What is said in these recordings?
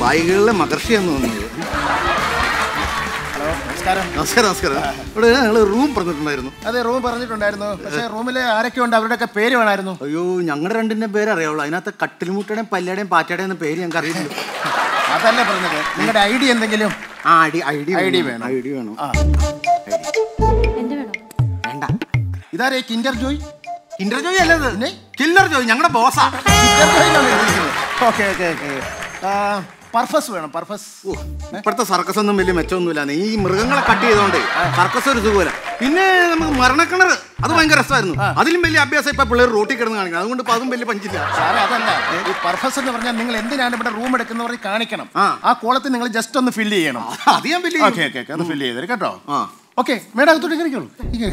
വായികളിലെ മകർഷിയാന്ന് തോന്നുന്നത് ഹലോ നമസ്കാരം നമസ്കാരം നമസ്കാരം ഇവിടെ ഞങ്ങൾ റൂം പറഞ്ഞിട്ടുണ്ടായിരുന്നു അതെ റൂം പറഞ്ഞിട്ടുണ്ടായിരുന്നു പക്ഷേ റൂമിൽ ആരൊക്കെ ഉണ്ട് അവരുടെയൊക്കെ പേര് വേണമായിരുന്നു അയ്യോ ഞങ്ങളുടെ രണ്ടിന്റെ പേര് അറിയാവുള്ളൂ അതിനകത്ത് കട്ടിൽമുട്ടയുടെയും പല്ലയുടെയും പാറ്റയുടെയും എന്ന പേര് ഞങ്ങൾക്ക് അറിയില്ല അതല്ല പറഞ്ഞത് നിങ്ങളുടെ ഐ ഡി എന്തെങ്കിലും ആ I D I D ID വേണം. ഐ ഡി വേണം ആ എന്റെ വേണോ വേണ്ട ഇതാരേ കിൻഡർ ജോയ് കിൻഡർ ജോയ് അല്ലത് പിന്നെ? കില്ലർ ജോയ് ഞങ്ങളുടെ ബോസാ ഓക്കെ ഓക്കെ ഓക്കെ പർഫസ് വേണം പർഫസ് ഓ, ഇപ്പോഴത്തെ സർക്കസ് ഒന്നും വലിയ മെച്ചമൊന്നുമില്ല ഈ മൃഗങ്ങളെ കട്ട് ചെയ്തോണ്ട് സർക്കസ് ഒരു സുഖമില്ല പിന്നെ നമുക്ക് മരണക്കിണർ അത് ഭയങ്കര രസമായിരുന്നു അതിലും വലിയ അഭ്യാസം ഇപ്പൊ പിള്ളേർ റോട്ടിൽ കിടന്ന് കാണിക്കണം അതുകൊണ്ട് ഇപ്പൊ അതും വലിയ പഞ്ചില്ല സാറേ അതല്ല ഈ പർഫസ് എന്ന് പറഞ്ഞാൽ നിങ്ങൾ എന്തിനാണ് ഇവിടെ റൂം എടുക്കുന്നവർ കാണിക്കണം ആ. ആ കോളത്തിൽ നിങ്ങൾ ജസ്റ്റ് ഒന്ന് ഫില്ല് ചെയ്യണം അത് ഞാൻ വലിയ ഓക്കെ ഓക്കെ ഓക്കെ അത് ഫില്ല് ചെയ്തേര് കേട്ടോ ആ. ഓക്കെ മേഡം അകത്തോട്ട് കയറിക്കോളൂ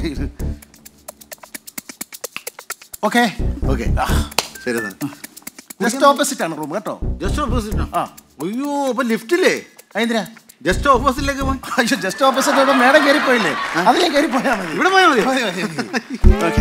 ഓക്കെ ഓക്കെ ശരി സാർ ജസ്റ്റ് ഓപ്പോസിറ്റ് ആണ് റൂം കേട്ടോ ജസ്റ്റ് ഓപ്പോസിറ്റ് ആ. അയ്യോ അപ്പൊ ലിഫ്റ്റില്ലേ എന്തിനാ ജസ്റ്റ് ഓപ്പോസിറ്റിലേക്ക് പോയി അയ്യോ ജസ്റ്റ് ഓപ്പോസിറ്റ് ആയപ്പോ മേഡം കയറിപ്പോയില്ലേ അത് ഞാൻ കയറിപ്പോയാ മതി ഇവിടെ പോയാൽ മതി മതി, മതി, മതി. ഓക്കെ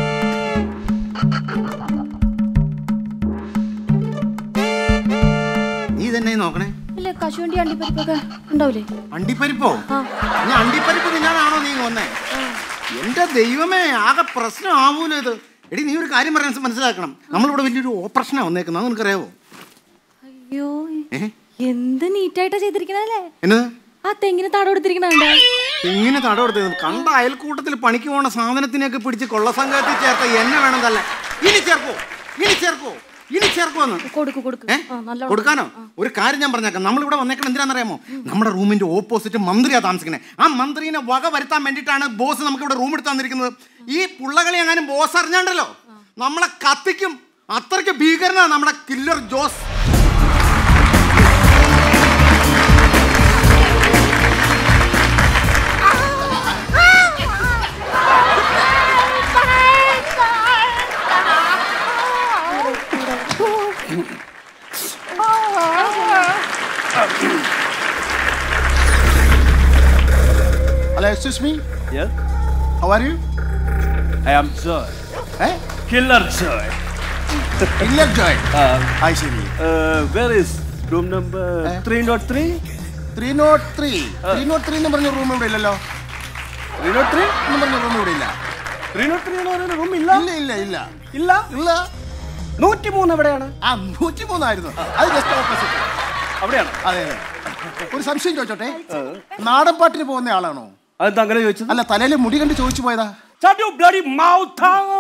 നീ തന്നെ നോക്കണേ ഇല്ല കശുവണ്ടി അണ്ടിപ്പരിപ്പൊക്കെ ഉണ്ടാവില്ലേ അണ്ടിപ്പരിപ്പോ ആ. നീ അണ്ടിപ്പരിപ്പ് തിന്നാനാണോ നീ കൊന്നേ എന്റെ ദൈവമേ ആകെ പ്രശ്നം ആവൂലോ ഇത് എടി നീ ഒരു കാര്യം പറയാൻ മനസ്സിലാക്കണം നമ്മളിവിടെ വലിയൊരു ഓപ്പറേഷനാണ് വന്നേക്കുന്നത് അത് നിനക്കറിയാവോ അയ്യോ ഏ എന്ത് നീറ്റായിട്ടാ ചെയ്തിരിക്കണല്ലേ എന്നത് ആ തെങ്ങിന് തട കൊടുത്തിരിക്കണുണ്ടോ എങ്ങനെ തട കൊടുത്തത് കണ്ട അയൽക്കൂട്ടത്തിൽ പണിക്ക് പോണ സാധനത്തിനെയൊക്കെ പിടിച്ച് കൊള്ളസംഘത്തിൽ ചേർത്ത എന്നെ വേണം തല്ല ഇനി ചേർക്കോ ഇനി ചേർക്കോ ഇനി ചേർക്കോന്ന് കൊടുക്കു കൊടുക്കു ഏ? ആ നല്ല കൊടുക്കാനോ ഒരു കാര്യം ഞാൻ പറഞ്ഞേക്കാം നമ്മളിവിടെ വന്നേക്കണം എന്തിനാണെന്നറിയാമോ നമ്മുടെ റൂമിന്റെ ഓപ്പോസിറ്റ് മന്ത്രിയാ താമസിക്കണേ ആ മന്ത്രിനെ വക വരുത്താൻ വേണ്ടിയിട്ടാണ് ബോസ് നമുക്ക് ഇവിടെ റൂം എടുത്ത് തന്നിരിക്കുന്നത് ഈ പുള്ളകളി എങ്ങാനും ബോസ് അറിഞ്ഞാണ്ടല്ലോ നമ്മളെ കത്തിക്കും അത്രയ്ക്ക് ഭീകരനാണ് നമ്മുടെ killer Jose hello excuse me Yes, how are you I am Joy. ഏ Killer Joy. ഇല്ലർ ജോയ് Uh, ആ ശരി uh, where is room number Eh? 303? Three nought three three nought three എന്ന് പറഞ്ഞ റൂം ഇവിടെ ഇല്ലല്ലോ 303? എന്ന് പറഞ്ഞ റൂം ഇവിടെ ഇല്ല 303 എന്ന് പറയുന്ന റൂം ഇല്ല ഇല്ല ഇല്ല ഇല്ല ഇല്ല ഇല്ല നൂറ്റി മൂന്ന് എവിടെയാണ് ആ നൂറ്റി മൂന്നായിരുന്നു അത് ജസ്റ്റ് ഓപ്പോസിറ്റ് അവിടെയാണ് അതെ അതെ ഒരു സംശയം ചോദിച്ചോട്ടെ നാടൻ പാട്ടിന് പോകുന്ന ആളാണോ അതെന്താ അങ്ങനെ ചോദിച്ചത് അല്ല തലയിൽ മുടി കണ്ട് ചോദിച്ചു പോയതാ Shut your bloody mouth!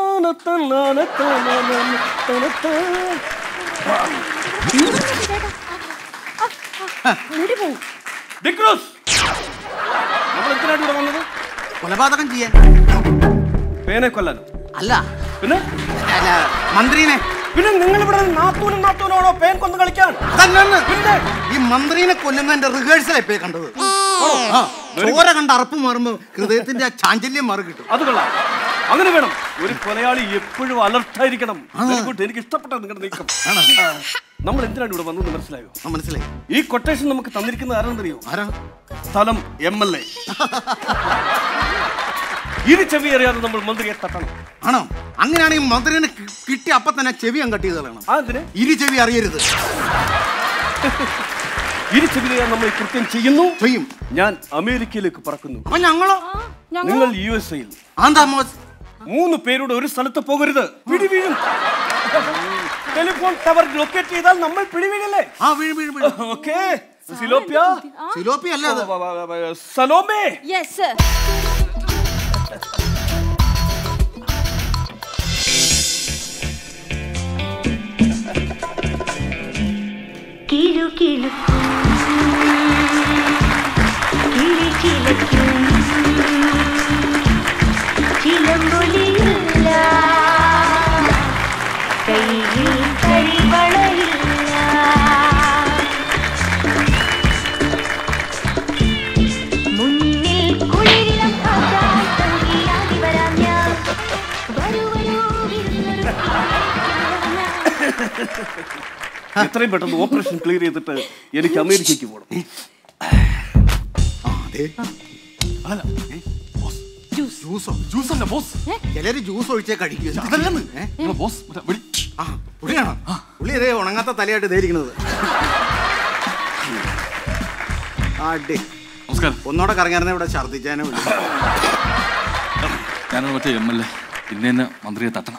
മുടി പോവും ഡിക്രൂസ് നമ്മൾ എന്തിനാണ് ഇവിടെ വന്നത് കൊലപാതകം ചെയ്യാൻ പേനെ കൊല്ലാൻ അല്ല പിന്നെ അല്ല മന്ത്രിനെ പിന്നെ നിങ്ങൾ ഇവിടെ നാത്തൂനും നാത്തൂനാണോ പേൻ കൊന്ന് കളിക്കാൻ അതല്ലെന്ന് പിന്നെ ഈ മന്ത്രിനെ കൊല്ലുന്നതിന്റെ റിഹേഴ്സൽ എപ്പോ കണ്ടത് ആ, ചോര കണ്ട് അറപ്പ് മാറുമ്പോ ഹൃദയത്തിന്റെ ആ ചാഞ്ചല്യം മാറി കിട്ടും അത് കൊള്ളാം അങ്ങനെ വേണം ഒരു കൊലയാളി എപ്പോഴും അലർട്ടായിരിക്കണം Very good. എനിക്ക് ഇഷ്ടപ്പെട്ട നിങ്ങളുടെ നീക്കം ആ. നമ്മൾ എന്തിനാണ് ഇവിടെ വന്നത് മനസ്സിലായോ ആ, മനസ്സിലായി ഈ കൊട്ടേഷൻ നമുക്ക് തന്നിരിക്കുന്നത് ആരാണെന്നറിയോ ആരാ സ്ഥലം എം എൽ എ ഇരു ചെവി അറിയാതെ നമ്മൾ മന്ത്രിയെ തട്ടണം ആണോ അങ്ങനെയാണെങ്കിൽ മന്ത്രിനെ കി- കിട്ടി അപ്പൊ തന്നെ ചെവി അങ്ങ് കട്ട് ചെയ്ത് കളയണം അതിന് ഇരു ചെവി അറിയരുത് ഇരു ചെവി അറിയാൻ നമ്മൾ ഈ കൃത്യം ചെയ്യുന്നു ചെയ്യും ഞാൻ അമേരിക്കയിലേക്ക് പറക്കുന്നു അപ്പൊ ഞങ്ങളോ ഞങ്ങൾ നിങ്ങൾ യു എസ് എയിൽ ആന്താ മോസ് മൂന്ന് പേരുടെ ഒരു സ്ഥലത്ത് പോകരുത് പിടി വീഴും ടെലിഫോൺ ടവർ ലൊക്കേറ്റ് ചെയ്താൽ നമ്മൾ പിടി വീഴില്ലേ ആ വീഴും വീഴും വീഴും ഓക്കെ സിലോപ്യ സിലോപ്പി അല്ല അത് സലോമേ യെസ് കിലു കിലുക്കും കിളി ചിലയ്ക്കും ചിലമ്പൊലിയില്ല കയ്യിൽ കരിവളയില്ല മുന്നിൽ കുളിരിളം കാറ്റായി തൂകിയാടി വരാം ഞാൻ വരൂ വരൂ വിരുന്നൊരു എത്രയും പെട്ടെന്ന് ഓപ്പറേഷൻ ക്ലിയർ ചെയ്തിട്ട് എനിക്ക് അമേരിക്കയ്ക്ക് പോകണം ആ, അതെ അല്ല, ഏ, ബോസ്. ജ്യൂസോ ജ്യൂസല്ല ബോസ് ചിലര് ജ്യൂസ് ഒഴിച്ചേ കഴിക്കൂ അതല്ലെന്ന് ബോസ് ആ പുള്ളിയാണോ പുള്ളി അതേ ഉണങ്ങാത്ത തലയായിട്ട് ഇതേരിക്കുന്നത് അടി നമസ്കാരം ഒന്നോടെ കറങ്ങിയായിരുന്നെ ഇവിടെ ഛർദ്ദിച്ചാനും ഇല്ല ഞാനാണ് മറ്റേ എം എൽ എ പിന്നെ എന്നെ മന്ത്രിയെ തട്ടണം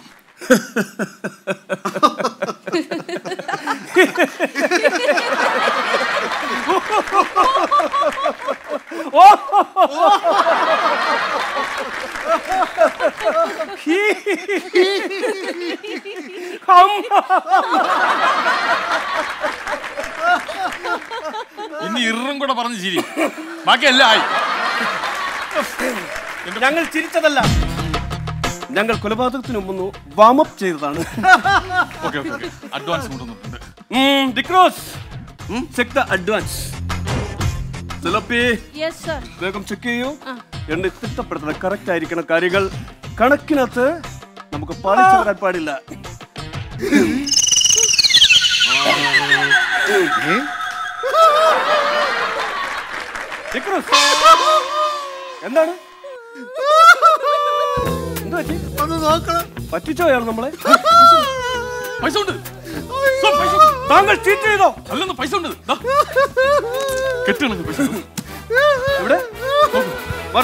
ഇനി ഇറും കൂടെ പറഞ്ഞ് ചിരി ബാക്കി എല്ലാം ആയി ഞങ്ങൾ ചിരിച്ചതല്ല ഞങ്ങൾ കൊലപാതകത്തിന് മുമ്പ് വാമപ്പ് ചെയ്തതാണ് ഓക്കെ ഓക്കെ ഓക്കെ അഡ്വാൻസ് കൊണ്ടുവന്നിട്ടുണ്ട് ഡിക്രോസ് ചെക്ക് ദ അഡ്വാൻസ് സിലപ്പി യെസ് സർ വേഗം ചെക്ക് ചെയ്യൂ എന്നെ തിട്ടപ്പെടുത്തുന്ന കറക്റ്റ് ആയിരിക്കണം കാര്യങ്ങൾ കണക്കിനകത്ത് നമുക്ക് പാലിച്ചു വരാൻ പാടില്ല ഡിക്രോസ്, എന്താണ് എന്താ പറ്റി? ഒന്ന് നോക്കണം പറ്റിച്ചോ അയാൾ നമ്മളെ പൈസ ഉണ്ട് സോ, പൈസ ഉണ്ട്. താങ്കൾ ചീറ്റ് ചെയ്തോ അല്ലെന്ന് പൈസ ഉണ്ട് ദാ. കെട്ടണം പൈസ ഉണ്ട്. ഇവിടെ പറ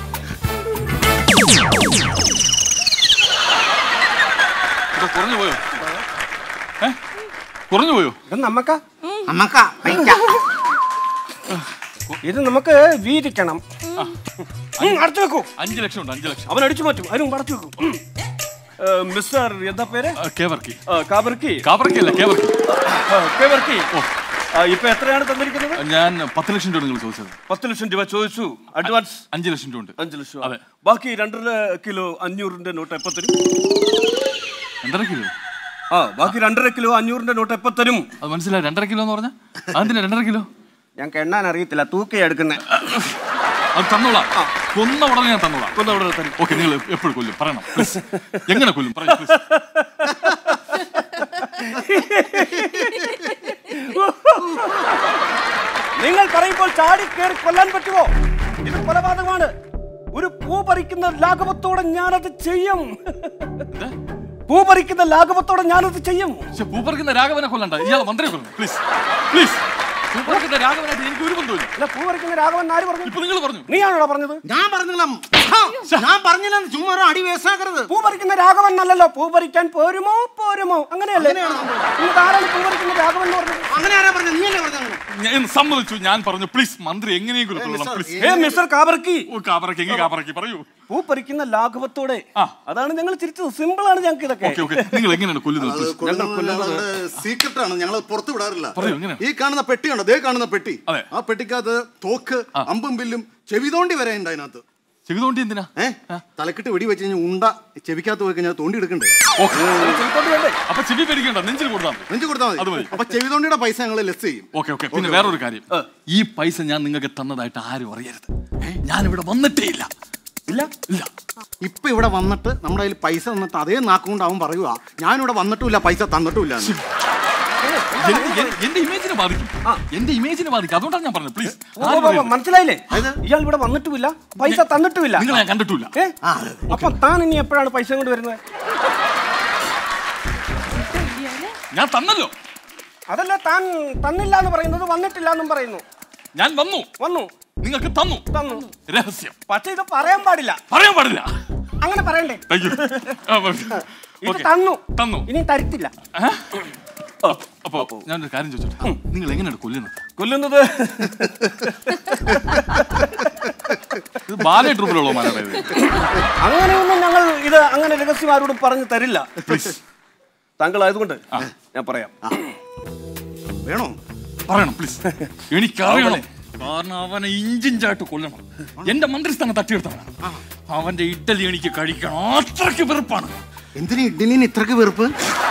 ഇത് കുറഞ്ഞു പോയോ ഏ കുറഞ്ഞു പോയോ ഇത് നമ്മക്ക അമ്മക്ക പൈസ ഇത് നമുക്ക് വീതിക്കണം ഉം, അടച്ചു വെക്കൂ അഞ്ച് ലക്ഷം ഉണ്ട് അഞ്ച് ലക്ഷം അവൻ അടിച്ചു മാറ്റും അതിനും അടച്ചു വെക്കും ഉം. ഏ, മിസ്റ്റർ എന്താ പേര് ആ, കേവർക്കി ആ, കാബർക്കി കാപ്പറക്കി അല്ല കേവർക്കി ആ, കേവർക്കി ആ, ഇപ്പൊ എത്രയാണ് തന്നിരിക്കുന്നത് ഞാൻ പത്ത് ലക്ഷം രൂപ നിങ്ങൾ ചോദിച്ചത് പത്ത് ലക്ഷം രൂപ ചോദിച്ചു അഡ്വാൻസ് അഞ്ച് ലക്ഷം രൂപ ഉണ്ട് അഞ്ച് ലക്ഷം അതെ. ബാക്കി രണ്ടര കിലോ അഞ്ഞൂറിന്റെ നോട്ട് എപ്പോ തരും രണ്ടര കിലോ ആ ബാക്കി രണ്ടര കിലോ അഞ്ഞൂറിന്റെ നോട്ട് എപ്പോ തരും അത് മനസ്സിലായി രണ്ടര കിലോ എന്ന് പറഞ്ഞാൽ അതെന്തിനാ രണ്ടര കിലോ ഞങ്ങൾക്ക് എണ്ണാൻ അറിയത്തില്ല തൂക്കി എടുക്കുന്നത് അത് തന്നോളാം കൊന്ന ഉടനെ ഞാൻ തന്നോളാം കൊന്ന ഉടനെ തരും. ഓക്കെ നിങ്ങൾ എപ്പോഴും കൊല്ലും പറയണം please. എങ്ങനെ കൊല്ലും പറയൂ please. നിങ്ങൾ പറയുമ്പോൾ ചാടി കയറി കൊല്ലാൻ പറ്റുമോ ഇത് കൊലപാതകമാണ് ഒരു പൂ പറിക്കുന്ന ലാഘവത്തോടെ ഞാനത് ചെയ്യും പൂ പറിക്കുന്ന ലാഘവത്തോടെ ഞാനത് ചെയ്യും പക്ഷെ പൂപ്പറിക്കുന്ന രാഘവനെ കൊല്ലണ്ട ഇയാളെ മന്ത്രിയെ കൊല്ലണം പ്ലീസ് പ്ലീസ് പൂപ്പറിക്കുന്ന രാഘവനായിട്ട് എനിക്ക് ഒരു ബന്ധമില്ല അല്ല പൂ പറിക്കുന്ന രാഘവൻ ആര് പറഞ്ഞു ഇപ്പൊ നിങ്ങൾ പറഞ്ഞു നീയാണോ പറഞ്ഞത് ഞാൻ പറഞ്ഞില്ല ഹാ, ഞാൻ പറഞ്ഞില്ല ചുമ്മാ ഒരു അടി വേസ്റ്റാക്കരുത് പൂ പറിക്കുന്ന രാഘവൻ അല്ലല്ലോ പൂ പറിക്കാൻ പോരുമോ പോരുമോ അങ്ങനെയല്ലേ നിങ്ങൾക്ക് ആരാണ് പൂ പറിക്കുന്ന രാഘവൻ എന്ന് പറഞ്ഞത് അങ്ങനെ ആരാ പറഞ്ഞത് നീ അല്ലേ പറഞ്ഞത് ഞാൻ സമ്മതിച്ചു ഞാൻ പറഞ്ഞു പ്ലീസ് മന്ത്രി എങ്ങനെയെങ്കിലും കൊല്ലണം പ്ലീസ് ഏ മിസ്റ്റർ കാബർക്കി ഓ കാപ്പറക്കി എങ്കിൽ കാപ്പറക്കി പറയൂ പൂ പറിക്കുന്ന ലാഘവത്തോടെ ആ. അതാണ് ഞങ്ങൾ ചിരിച്ചത് സിമ്പിൾ ആണ് ഞങ്ങൾക്ക് ഇതൊക്കെ ഓക്കെ ഓക്കെ നിങ്ങൾ എങ്ങനെയാണ് കൊല്ലുന്നത് please? സീക്രട്ട് ആണ് ഞങ്ങൾ പുറത്തു വിടാറില്ല പറയൂ, എങ്ങനെയാണ്? ഈ കാണുന്ന പെട്ടിയുണ്ട് ദേ കാണുന്ന പെട്ടി അതെ. ആ പെട്ടിക്കകത്ത് തോക്ക് അമ്പും ബില്ലും ചെവിതോണ്ടി വരെ ഉണ്ട് അതിനകത്ത് ചെവിതോണ്ടി എന്തിനാ ഏ തലക്കിട്ട് വെടി വെച്ച് കഴിഞ്ഞാൽ ഉണ്ട ചെവിക്കകത്ത് പോയി കഴിഞ്ഞാൽ തോണ്ടി എടുക്കണ്ടേ ചിരിക്കൊണ്ട് വേണ്ടേ അപ്പൊ ചെവി പേടിക്കണ്ട നെഞ്ചിൽ കൊടുത്താൽ മതി നെഞ്ചു കൊടുത്താൽ അത് മതി മതി. അപ്പൊ ചെവിതോണ്ടിയുടെ പൈസ ഞങ്ങൾ ലെസ് ചെയ്യും ഓക്കെ ഓക്കെ പിന്നെ വേറൊരു കാര്യം ഈ പൈസ ഞാൻ നിങ്ങൾക്ക് തന്നതായിട്ട് ആരും അറിയരുത് ഞാൻ ഇവിടെ വന്നിട്ടേ ഇല്ല ഇല്ല ഇല്ല ഇപ്പൊ ഇവിടെ വന്നിട്ട് നമ്മുടെ കയ്യിൽ പൈസ തന്നിട്ട് അതേ നാക്കുകൊണ്ട് അവൻ പറയുക ഞാനിവിടെ വന്നിട്ടുമില്ല പൈസ തന്നിട്ടുമില്ല എന്ന്. എന്റെ- എന്റെ- എന്റെ ഇമേജിനെ ബാധിക്കും എന്റെ ഇമേജിനെ ബാധിക്കും അതുകൊണ്ടാണ് ഞാൻ പറഞ്ഞത് പ്ലീസ് ഓ, ഓ, ഓ, മനസ്സിലായില്ലേ ഇയാൾ ഇവിടെ വന്നിട്ടുമില്ല പൈസ തന്നിട്ടുമില്ല നിങ്ങൾ ഞാൻ കണ്ടിട്ടില്ല ഏ അപ്പൊ താൻ ഇനി എപ്പോഴാണ് പൈസ കൊണ്ട് വരുന്നത് ഞാൻ തന്നല്ലോ അതല്ല താൻ തന്നില്ല എന്ന് പറയുന്നത് വന്നിട്ടില്ല എന്നും പറയുന്നു ഞാൻ വന്നു വന്നു നിങ്ങൾക്ക് തന്നു തന്നു രഹസ്യം പക്ഷെ ഇത് പറയാൻ പാടില്ല പറയാൻ പാടില്ല അങ്ങനെ പറയണ്ടേ താങ്ക് യു ഇത് തന്നു തന്നു ഇനി തരത്തില്ല അപ്പൊ ഞാനൊരു കാര്യം ചോദിച്ചോട്ടെ നിങ്ങൾ എങ്ങനെയാണ് കൊല്ലുന്നത് കൊല്ലുന്നത് ഇത് ബാലേ ട്രൂപ്പിലുള്ള മാനാണ് ഇത് അങ്ങനെയൊന്നും ഞങ്ങൾ ഇത് അങ്ങനെ രഹസ്യം ആരോടും പറഞ്ഞു തരില്ല പ്ലീസ് താങ്കൾ ആയതുകൊണ്ട് ഞാൻ പറയാം വേണോ പറയണം പ്ലീസ് എനിക്കറിയണം കാരണം അവനെ ഇഞ്ചിഞ്ചായിട്ട് കൊല്ലണം എന്റെ മന്ത്രിസ്ഥാനം തട്ടിയെടുത്തവനാണ് അവന്റെ ഇഡലി എനിക്ക് കഴിക്കണം അത്രയ്ക്ക് വെറുപ്പാണ് എന്തിനാ ഇഡ്ഡലിന് ഇത്രക്ക് വെറുപ്പ്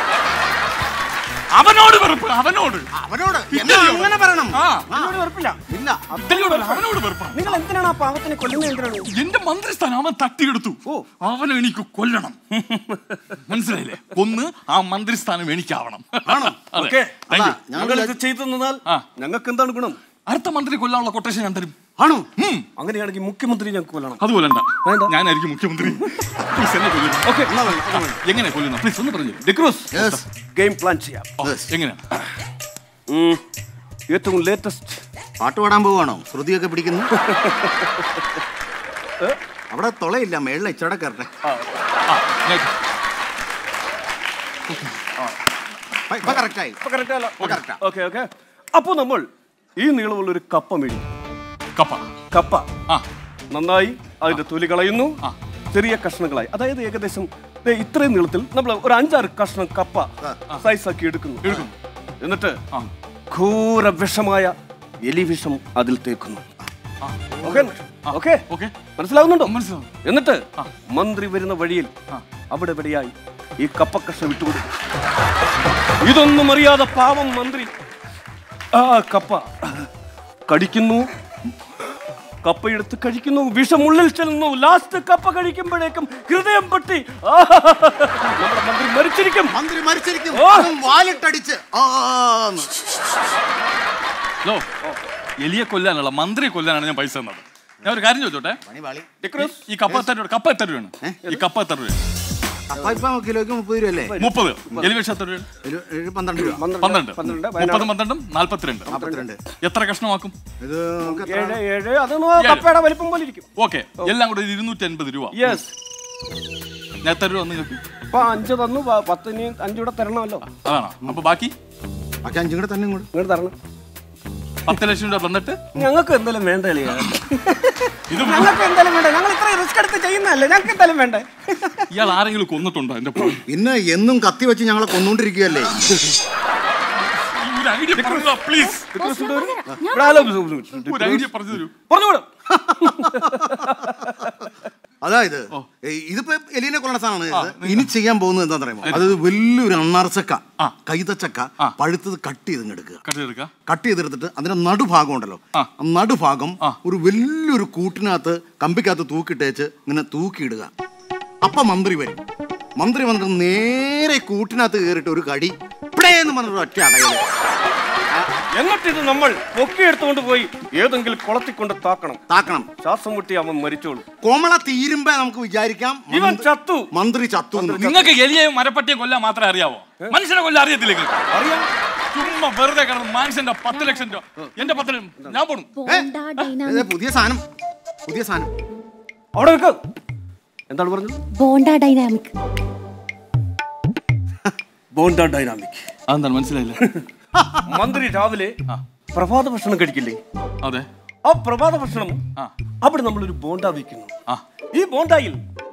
അവനോട് വെറുപ്പ് അവനോട് അവനോട് ഇഡ്ഡലിയോട്. എന്നാ അങ്ങനെ പറയണം ആ എന്നോട് വെറുപ്പില്ല ഇല്ല ഇഡ്ഡലിയോട് അവനോട് വെറുപ്പാണ് നിങ്ങൾ എന്തിനാണ് ആ പാവത്തിനെ കൊല്ലുന്നത് എന്തിനാണ് എന്റെ മന്ത്രിസ്ഥാനം അവൻ തട്ടിയെടുത്തു അവനെ എനിക്ക് കൊല്ലണം മനസ്സിലായില്ലേ കൊന്ന് ആ മന്ത്രിസ്ഥാനം എനിക്കാവണം അതെ. Okay Thank you. ഞങ്ങൾ ഇത് ചെയ്തു തന്നാൽ ആ. ഞങ്ങൾക്ക് എന്താണ് ഗുണം അടുത്ത മന്ത്രി കൊല്ലാനുള്ള കൊട്ടേഷൻ ഞാൻ തരും ആണോ ഉം. അങ്ങനെയാണെങ്കിൽ മുഖ്യമന്ത്രി ഞങ്ങൾക്ക് കൊല്ലണം അത് കൊല്ലണ്ട വേണ്ട. ഞാനായിരിക്കും മുഖ്യമന്ത്രി പ്ലീസ് എന്നെ കൊല്ലുന്നു ഓക്കെ എങ്ങനെ കൊല്ലുന്നു പ്ലീസ് ഒന്ന് പറഞ്ഞു ഡിക്രൂസ് ഗെയിം പ്ലാൻ ചെയ്യാം എങ്ങനെയാണ് ഉം. ഏറ്റവും ലേറ്റസ്റ്റ് പാട്ട് പാടാൻ പോവാണോ ശ്രുതിയൊക്കെ പിടിക്കുന്നു അവിടെ തുളയില്ല മേളിൽ ഇച്ചടെ കയറട്ടെ ആ, ഇങ്ങോട്ട്. ഇപ്പൊ കറക്റ്റായി ഇപ്പൊ correct ആയല്ലോ? correct ആ. Okay, okay. അപ്പൊ നമ്മൾ ഈ നീളമുള്ള ഒരു കപ്പ മേടി കപ്പ കപ്പ ആ നന്നായി അതിന്റെ തൊലി കളയുന്നു ആ. ചെറിയ കഷ്ണങ്ങളായി അതായത് ഏകദേശം ദേ ഇത്രയും നീളത്തിൽ നമ്മൾ ഒരു അഞ്ചാറ് കഷ്ണം കപ്പ സൈസ് ആക്കി എടുക്കുന്നു എടുക്കുന്നു. എന്നിട്ട് ആ. ഘോര വിഷമായ എലി വിഷം അതിൽ തേക്കുന്നു ഓക്കെ ഓക്കെ ഓക്കെ മനസ്സിലാവുന്നുണ്ടോ മനസ്സിലാവും. എന്നിട്ട് മന്ത്രി വരുന്ന വഴിയിൽ അവിടെ എവിടെയായി ഈ കപ്പക്കഷ്ണം വിട്ടുകൊടുക്കും ഇതൊന്നും അറിയാതെ പാവം മന്ത്രി ആ കപ്പ കടിക്കുന്നു കപ്പയെടുത്ത് കഴിക്കുന്നു വിഷമുള്ളിൽ ചെല്ലുന്നു ലാസ്റ്റ് കപ്പ കഴിക്കുമ്പോഴേക്കും ഹൃദയം പൊട്ടി ആ, നമ്മുടെ മന്ത്രി മരിച്ചിരിക്കും മന്ത്രി മരിച്ചിരിക്കും ഓ. അതും വാലിട്ടടിച്ച് ആന്ന്. ലോ എലിയെ കൊല്ലാനുള്ള മന്ത്രി കൊല്ലാനാണ് ഞാൻ പൈസ തന്നത് ഞാൻ ഒരു കാര്യം ചോദിച്ചോട്ടെ പണി പാളി ഡിക്രൂസ്, ഈ കപ്പ എത്ര രൂപ കപ്പ എത്ര രൂപയാണ് ഈ കപ്പ എത്ര രൂപ അപ്പൊ ഇപ്പൊ കിലോയ്ക്ക് മുപ്പത് രൂപ അല്ലേ മുപ്പത് എലിവേഷം എത്ര രൂപ ഒരു ഒരു പന്ത്രണ്ട് രൂപ പന്ത്രണ്ട് പന്ത്രണ്ട്, മുപ്പത് പന്ത്രണ്ടും നാൽപ്പത്തിരണ്ട് നാൽപ്പത്തിരണ്ട് എത്ര കഷ്ണമാക്കും ഇത് നമുക്ക് എത്ര? ഏഴ് ഏഴ് അത് കപ്പയുടെ വലിപ്പം പോലെ ഇരിക്കും ഓക്കെ എല്ലാം കൂടെ ഒരു ഇരുന്നൂറ്റി അൻപത് രൂപ യെസ് ഞാൻ എത്ര രൂപ നിങ്ങൾക്ക് ഇപ്പൊ അഞ്ച് തന്നു പ- പത്തിന് അഞ്ചൂടെ തരണമല്ലോ അതാണോ അപ്പൊ ബാക്കി ബാക്കി അഞ്ചും കൂടെ തന്നെ ഇങ്ങോട്ട് ഇങ്ങോട്ട് തരണം പത്ത് ലക്ഷം രൂപ തന്നിട്ട് ഞങ്ങൾക്ക് എന്തായാലും വേണ്ട അളിയാ ഇത് ഞങ്ങൾക്ക് എന്തായാലും വേണ്ട ഞങ്ങൾ ഇത്രയും റിസ്ക് എടുത്ത് ചെയ്യുന്നതല്ലേ ഞങ്ങൾക്ക് എന്തായാലും വേണ്ടേ ഇയാൾ ആരെങ്കിലും കൊന്നിട്ടുണ്ടോ എന്റെ പോയി ഇന്ന് എന്നും കത്തി വെച്ച് ഞങ്ങളെ കൊന്നുകൊണ്ടിരിക്കുകയല്ലേ ഒരു ഐഡിയ പറഞ്ഞു പ്ലീസ് ഇവിടെ ആലോ- ഒരു ഐഡിയ പറഞ്ഞു തരൂ പറഞ്ഞുകൂടും അതായത് ഏയ് ഇതിപ്പോ എലീനെ കൊള്ളണ സാധനമാണ് ഇത്. ഇനി ചെയ്യാൻ പോകുന്നത് എന്താ പറയുമോ അതായത് വലിയൊരു അണ്ണാർച്ചക്ക ആ. കൈതച്ചക്ക ആ. പഴുത്തത് കട്ട് ചെയ്ത് എടുക്കുക കട്ട് ചെയ്തെടുക്ക കട്ട് ചെയ്തെടുത്തിട്ട് അതിന്റെ നടുഭാഗം ഉണ്ടല്ലോ ആ. ആ നടുഭാഗം ആ. ഒരു വലിയൊരു കൂട്ടിനകത്ത് കമ്പിക്കകത്ത് തൂക്കിട്ടേച്ച് ഇങ്ങനെ തൂക്കിയിടുക അപ്പൊ മന്ത്രി വരും മന്ത്രി വന്നിട്ട് നേരെ കൂട്ടിനകത്ത് കയറിയിട്ട് ഒരു കടി ഇപ്പടേന്ന് പറഞ്ഞൊരു ഒറ്റ അടയല് എന്നിട്ട് ഇത് നമ്മൾ പൊക്കിയെടുത്തുകൊണ്ട് പോയി ഏതെങ്കിലും കുളത്തിൽ കൊണ്ട് താക്കണം താക്കണം ശ്വാസം മുട്ടി അവൻ മരിച്ചോളൂ കോമള തീരുമ്പോ നമുക്ക് വിചാരിക്കാം ഇവൻ മന്ത്രി- ചത്തു മന്ത്രി ചത്തു എന്ന്. നിങ്ങൾക്ക് എലിയെയും മരപ്പട്ടിയും കൊല്ലാൻ മാത്രമേ അറിയാവോ മനുഷ്യനെ കൊല്ലാൻ അറിയത്തില്ല നിങ്ങൾക്ക് അറിയാം ചുമ്മാ വെറുതെ കിടന്ന് മനുഷ്യന്റെ പത്ത് ലക്ഷം രൂപ എന്റെ പത്ത് ലക്ഷം ഞാൻ പോണു ബോണ്ട ഡൈനാമിക് ഇത് പുതിയ സാധനം പുതിയ സാധനം അവിടെ നിൽക്ക് എന്താണ് പറഞ്ഞത് ബോണ്ട ഡൈനാമിക് ബോണ്ട ഡൈനാമിക് അതെന്താണ് മനസ്സിലായില്ല മന്ത്രി രാവിലെ പ്രഭാത ഭക്ഷണം കഴിക്കില്ലേ അതെ ആ പ്രഭാത ഭക്ഷണം ആ. അവിടെ നമ്മളൊരു ബോണ്ട വയ്ക്കുന്നു ആ ഈ ബോണ്ടായിൽ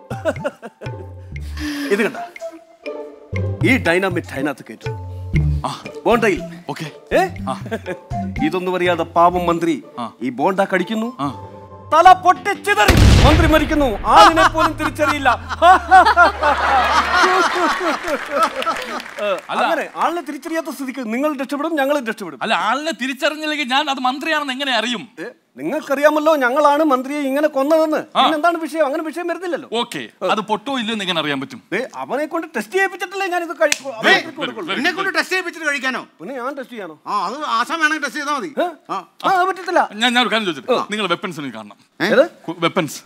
ഇത് കണ്ട ഈ ഡൈനാമിക് അതിനകത്ത് കയറ്റും ആ ബോണ്ടയിൽ ഓക്കെ ഏ ഇതൊന്നും അറിയാതെ പാവം മന്ത്രി ആ. ഈ ബോണ്ട കടിക്കുന്നു ആ തല പൊട്ടിച്ചിതറി മന്ത്രി മരിക്കുന്നു ആളിനെ പോലും തിരിച്ചറിയില്ല ഏ, അങ്ങനെ ആളിനെ തിരിച്ചറിയാത്ത സ്ഥിതിക്ക് നിങ്ങൾ രക്ഷപ്പെടും ഞങ്ങൾ രക്ഷപ്പെടും അല്ല ആളിനെ തിരിച്ചറിഞ്ഞില്ലെങ്കിൽ ഞാൻ അത് മന്ത്രിയാണെന്ന് എങ്ങനെ അറിയും ഏ, നിങ്ങൾക്കറിയാമല്ലോ ഞങ്ങളാണ് മന്ത്രിയെ ഇങ്ങനെ കൊന്നതെന്ന് പിന്നെ എന്താണ് വിഷയം അങ്ങനെ വിഷയം വരുന്നില്ലല്ലോ ഓക്കെ അത് പൊട്ടോ ഇല്ലെന്ന് എങ്ങനെ അറിയാൻ പറ്റും ദേ, അവനെ കൊണ്ട് ടെസ്റ്റ് ചെയ്യിപ്പിച്ചിട്ടല്ലേ ഞാനിത് കഴിക്കൂ അവനെ കൊടുക്കുള്ളൂ. എന്നെ കൊണ്ട് ടെസ്റ്റ് ചെയ്യിപ്പിച്ചിട്ട് കഴിക്കാനോ പിന്നെ ഞാൻ ടെസ്റ്റ് ചെയ്യാനോ ആ അത് ആശാൻ വേണമെങ്കിൽ ടെസ്റ്റ് ചെയ്താൽ മതി ഏ? ആ ആ അത് പറ്റത്തില്ല ഞാൻ ഞാൻ ഒരു കാര്യം ചോദിച്ചിട്ട് നിങ്ങൾ വെപ്പൺസ് എനിക്ക് കാണണം ഏത്? വെപ്പൺസ്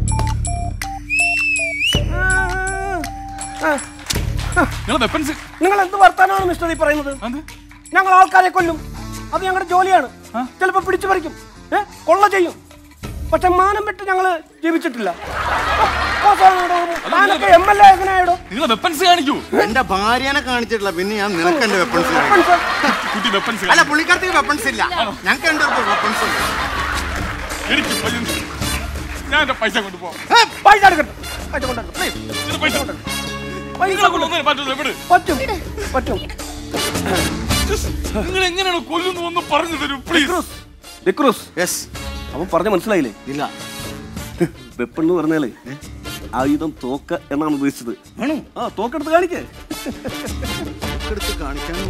ആ, നിങ്ങൾ വെപ്പൺസ് നിങ്ങൾ എന്ത് വർത്താനമാണ് മിസ്റ്റർ ഈ പറയുന്നത് ഞങ്ങൾ ആൾക്കാരെ കൊല്ലും അത് ഞങ്ങളുടെ ജോലിയാണ് ചിലപ്പോ പിടിച്ചു പറിക്കും ഏ കൊള്ള ചെയ്യും പക്ഷെ മാനം വിട്ട് ഞങ്ങള് ജീവിച്ചിട്ടില്ല താനൊക്കെ എം എൽ എ എങ്ങനെയായിടോ നിങ്ങൾ വെപ്പൺസ് കാണിക്കൂ എന്റെ ഭാര്യനെ കാണിച്ചിട്ടില്ല പിന്നെ ഞാൻ നിനക്ക് എന്റെ വെപ്പൺസ് കാണിക്കും കുട്ടി വെപ്പൺസ് അല്ല പുള്ളിക്കാരത്തേക്ക് വെപ്പൺസ് ഇല്ല ഞങ്ങൾക്ക് എന്റെ വെപ്പൺസ് ഉണ്ട് എനിക്ക് പയ്യൻ- ഞാൻ എന്റെ പൈസ കൊണ്ടുപോകാം പൈസ എടുക്കട്ടെ പൈസ കൊണ്ടുവരണം പ്ലീസ് ഇത് പൈസ നിങ്ങളെ കൊണ്ട് ഒന്നിനും പറ്റില്ല എവിടെ പറ്റും പറ്റും നിങ്ങൾ എങ്ങനെയാണ് കൊല്ലുന്നു ഒന്ന് പറഞ്ഞു തരൂ പ്ലീസ് ഡിക്രൂസ് യെസ് അവൻ പറഞ്ഞ മനസ്സിലായില്ലേ ഇല്ല വെപ്പൺ എന്ന് പറഞ്ഞാലേ ആയുധം തോക്ക എന്നാണ് ഉദ്ദേശിച്ചത് ആണോ ആ തോക്കെടുത്ത് കാണിക്കേ എടുത്ത് കാണിക്കാനും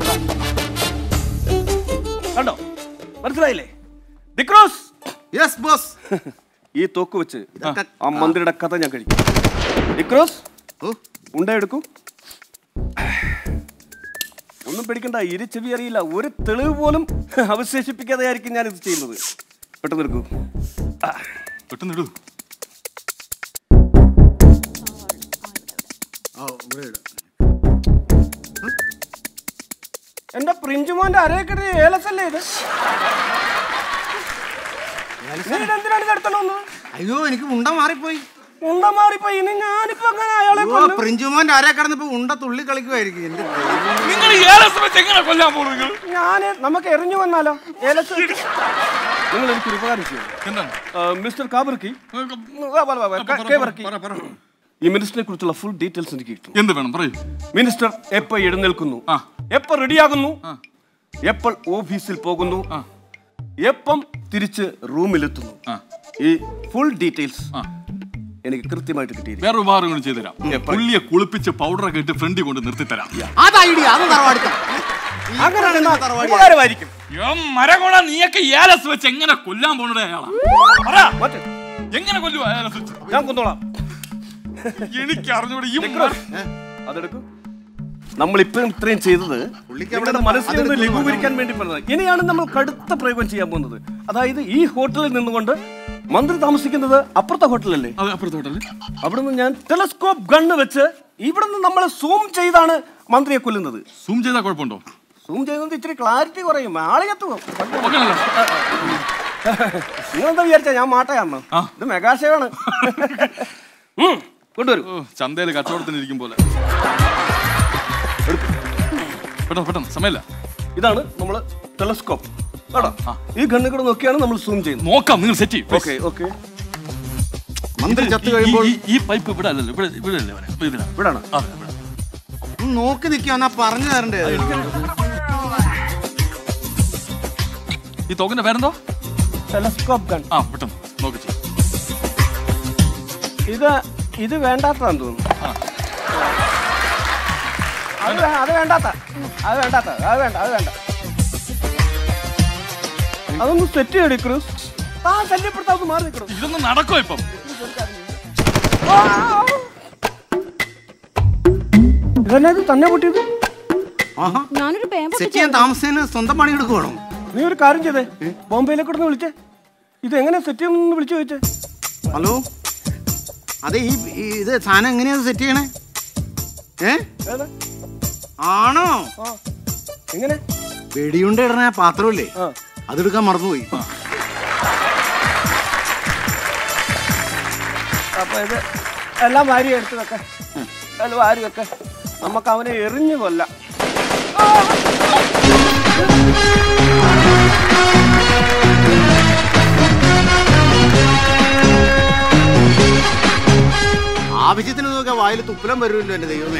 കണ്ടോ മനസ്സിലായില്ലേ ഡിക്രോസ് യെസ് ബോസ് ഈ തോക്ക് വെച്ച് ഇതൊക്കെ- ആ മന്ത്രിയുടെ കഥ ഞാൻ കഴിക്കും ഡിക്രോസ് ഓ ഉണ്ട എടുക്കും ഒന്നും പേടിക്കണ്ട ഇരു ചെവി അറിയില്ല ഒരു തെളിവ് പോലും അവശേഷിപ്പിക്കാതെ ആയിരിക്കും ഞാൻ ഇത് ചെയ്യുന്നത് പെട്ടെന്ന് എടുക്കൂ ആ, പെട്ടെന്ന് ഇടൂ ഓ ഇവിടെ ഇട്. എന്റെ പ്രിഞ്ചുമോന്റെ അരയക്കെട്ട് ഏലസല്ലേ ഇത് നീ ഇതെന്തിനാണ് ഇത് എടുത്തോണ്ട് വന്നത്? അയ്യോ എനിക്ക് ഉണ്ട മാറിപ്പോയി ഉണ്ട മാറിപ്പോയി ഇനി ഞാനിപ്പോ അങ്ങനെ അയാളെ അയ്യോ കൊല്ലും പ്രിഞ്ചുമോന്റെ ആരെ കിടന്നിപ്പോ ഉണ്ട തുള്ളി കളിക്കുമായിരിക്കും എന്റെ ദൈവമേ. നിങ്ങൾ ഈ ഏലസ് വെച്ച് എങ്ങനെ കൊല്ലാൻ പോകും നിങ്ങൾ ഞാന് നമുക്ക് എറിഞ്ഞു വന്നാലോ ഏലസ് നിങ്ങൾ എനിക്ക് ഒരു ഉപകാരം ചെയ്യും എന്താണ് മിസ്റ്റർ കാബർക്കി പറ, കേബർക്കി പറ, പറ. ഈ മിനിസ്റ്ററിനെ കുറിച്ചുള്ള ഫുൾ ഡീറ്റെയിൽസ് എനിക്ക് കിട്ടും എന്ത് വേണം പറയൂ മിനിസ്റ്റർ എപ്പോ എഴുന്നേൽക്കുന്നു ആ. എപ്പോ റെഡിയാകുന്നു എപ്പോൾ ഓഫീസിൽ പോകുന്നു ആ. എപ്പം തിരിച്ച് റൂമിലെത്തുന്നു ആ. ഈ ഫുൾ ഡീറ്റെയിൽസ് ആ. എനിക്ക് കൃത്യമായിട്ട് കിട്ടിയിരിക്കും വേറെ ഉപകാരം കൂടി ചെയ്തുതരാം പുള്ളിയെ കുളിപ്പിച്ച് പൗഡറൊക്കെ ഇട്ട് ഫ്രണ്ടിൽ കൊണ്ട് നിർത്തിത്തരാം അത് ഐഡിയ അത് തറവാടിത്തം അങ്ങനെ തറവാടി ഉപകാരമായിരിക്കും മരകോണ നീയൊക്കെ ഏലസ് വെച്ച് എങ്ങനെ കൊല്ലാൻ പോണേ അയാളാ പറ മറ്റേ എങ്ങനെ കൊല്ലുവാ ഏലസ് വെച്ച് ഞാൻ കൊന്നോളാം എനിക്ക് അറിഞ്ഞൂടെ ഈ അതെടുക്കും നമ്മൾ ഇപ്പം ഇത്രയും ചെയ്തത് പുള്ളിക്ക് നിങ്ങളുടെ അവിടെ മനസ്സിൽ നിന്ന് അതെടുത്ത് ലഘൂകരിക്കാൻ വേണ്ടി പറഞ്ഞത് ഇനിയാണ് നമ്മൾ കടുത്ത പ്രയോഗം ചെയ്യാൻ പോകുന്നത് അതായത് ഈ ഹോട്ടലിൽ നിന്നുകൊണ്ട് മന്ത്രി താമസിക്കുന്നത് അപ്പുറത്തെ ഹോട്ടലല്ലേ അത് അപ്പുറത്തോട്ടല്ലേ അവിടുന്ന് ഞാൻ ടെലസ്കോപ്പ് ഗണ്ണ് വെച്ച് ഇവിടുന്ന് നമ്മൾ സൂം ചെയ്താണ് മന്ത്രിയെ കൊല്ലുന്നത് സൂം ചെയ്താൽ കുഴപ്പമുണ്ടോ സൂം ചെയ്യുന്നത് ഇച്ചിരി ക്ലാരിറ്റി കുറയും ആളെത്തുമോ ഓക്കെ അല്ലേ നിങ്ങളെന്താ വിചാരിച്ച ഞാൻ മാട്ടയാന്ന് ആ. ഇത് മെഗാഷയാണ് ഉം, കൊണ്ടുവരൂ ഓ ചന്തയിൽ കച്ചവടത്തിന് ഇരിക്കും പോലെ പെട്ടെന്ന് പെട്ടെന്ന് സമയമില്ല ഇതാണ് നമ്മൾ ടെലസ്കോപ്പ് കേട്ടോ ഈ ഗണ്ണിൽ കൂടെ നോക്കിയാണ് നമ്മൾ സൂം ചെയ്യുന്നത് നോക്കാം നിങ്ങൾ സെറ്റ് ചെയ്യും ഓക്കെ ഓക്കെ മന്ത്രി ചത്തു ഈ- കഴിയുമ്പോൾ ഈ- ഈ പൈപ്പ് ഇവിടെ അല്ലല്ലോ ഇവിടെ ഇവിടെ അല്ലേ വരെ അപ്പൊ ഇതിനാ ഇവിടാണ് അതെ ഇവിടെ ഒന്ന് നോക്കി നിൽക്കുക എന്നാ പറഞ്ഞു തരണ്ടേ ഈ തോക്കിന്റെ പേരെന്തോ ടെലസ്കോപ്പ് ഗൺ ആ പെട്ടെന്ന് നോക്കി ചെയ്യും ഇത് ഇത് വേണ്ടാത്തതാന്ന് തോന്നുന്നു അത് വേ- അത് വേണ്ടാത്ത അത് വേണ്ടാത്ത അത് വേണ്ട അത് വേണ്ട അതൊന്ന് സെറ്റ് ചെയ്യടി ക്രൂസ് ആ ശല്യപ്പെടുത്താൻ ഒന്ന് മാറി നിൽക്കണം ഇതൊന്നും നടക്കോ ഇപ്പം ഇതന്നെ ഇത് തന്നെ പൊട്ടിയത് ആഹാ ഞാനൊരു പേമ്പ സെറ്റ് ചെയ്യാൻ താമസിച്ചതിന് സ്വന്തം പണി എടുക്കുവാണോ നീ ഒരു കാര്യം ചെയ്തേ ബോംബെയിലേക്ക് ഒന്ന് വിളിച്ചേ ഇത് എങ്ങനെ സെറ്റ് ചെയ്യുമെന്ന് വിളിച്ചു ചോദിച്ചേ ഹലോ അതെ ഈ ഈ ഇത് സാധനം എങ്ങനെയാ സെറ്റ് ചെയ്യണേ ഏ ഏതാ ആണോ ആ എങ്ങനെ വെടിയുണ്ട ഇടണ ആ പാത്രമില്ലേ ആ അതെടുക്കാൻ മറന്നുപോയി അപ്പൊ ഇത് എല്ലാം വാരി എടുത്ത് വെക്ക എല്ലാം വാരി വെക്ക നമുക്ക് അവനെ എറിഞ്ഞു കൊല്ലാം ആവശ്യത്തിന് നോക്കിയാൽ വായിൽ തുപ്പലം വരുമല്ലോ എന്റെ ദൈവമേ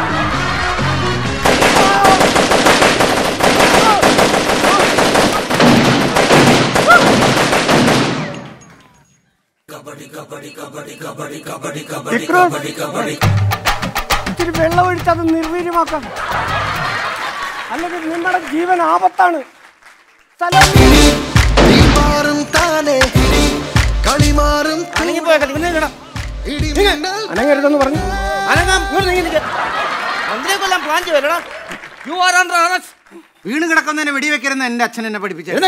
ഇച്ചിരി വെള്ളം ഒഴിച്ച് അത് നിർവീര്യമാക്കാം അല്ലെങ്കിൽ നിങ്ങളുടെ ജീവൻ ആപത്താണ് സ്ഥലം മാറും താനെ കളിമാറും അനങ്ങിപ്പോയേക്കാം പിന്നെ കേടാ ഇടിമിന്നൽ അനങ്ങരുതെന്ന് പറഞ്ഞു വീണ് കിടക്കുന്നതിനെ വെടിവെക്കരുന്ന എന്റെ അച്ഛൻ എന്നെ പഠിപ്പിച്ചത്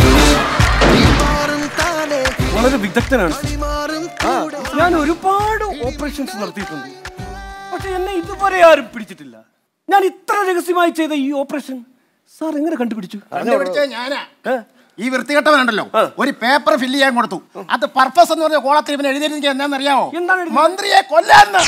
മാറും താനെ വളരെ വിദഗ്ധനാണ് കളിമാറും ആ, ഞാൻ ഒരുപാട് ഓപ്പറേഷൻസ് നടത്തിയിട്ടുണ്ട് പക്ഷെ എന്നെ ഇതുവരെ ആരും പിടിച്ചിട്ടില്ല ഞാൻ ഇത്ര രഹസ്യമായി ചെയ്ത ഈ ഓപ്പറേഷൻ സാർ എങ്ങനെ കണ്ടുപിടിച്ചു കണ്ടുപിടിച്ചത് ഞാനാ ഏ? ഈ വൃത്തികെട്ടവനുണ്ടല്ലോ ഒരു പേപ്പർ ഫില്ല് ചെയ്യാൻ കൊടുത്തു അത് പർപ്പസ് എന്ന് പറഞ്ഞ കോളത്തിൽ ഇവൻ എഴുതിയിരിക്കുക എന്താണെന്നറിയാമോ എന്താണ് എഴുതിയത്? മന്ത്രിയെ കൊല്ലാന്ന്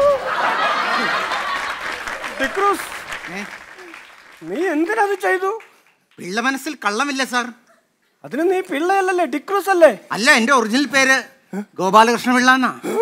ഡിക്രൂസ്, ഏ? നീ എന്തിനത് ചെയ്തു പിള്ള മനസ്സിൽ കള്ളമില്ല സാർ അതിന് നീ പിള്ളയല്ലല്ലേ ഡിക്രൂസ് അല്ലേ അല്ല എന്റെ ഒറിജിനൽ പേര് ഗോപാലകൃഷ്ണ പിള്ള എന്നാ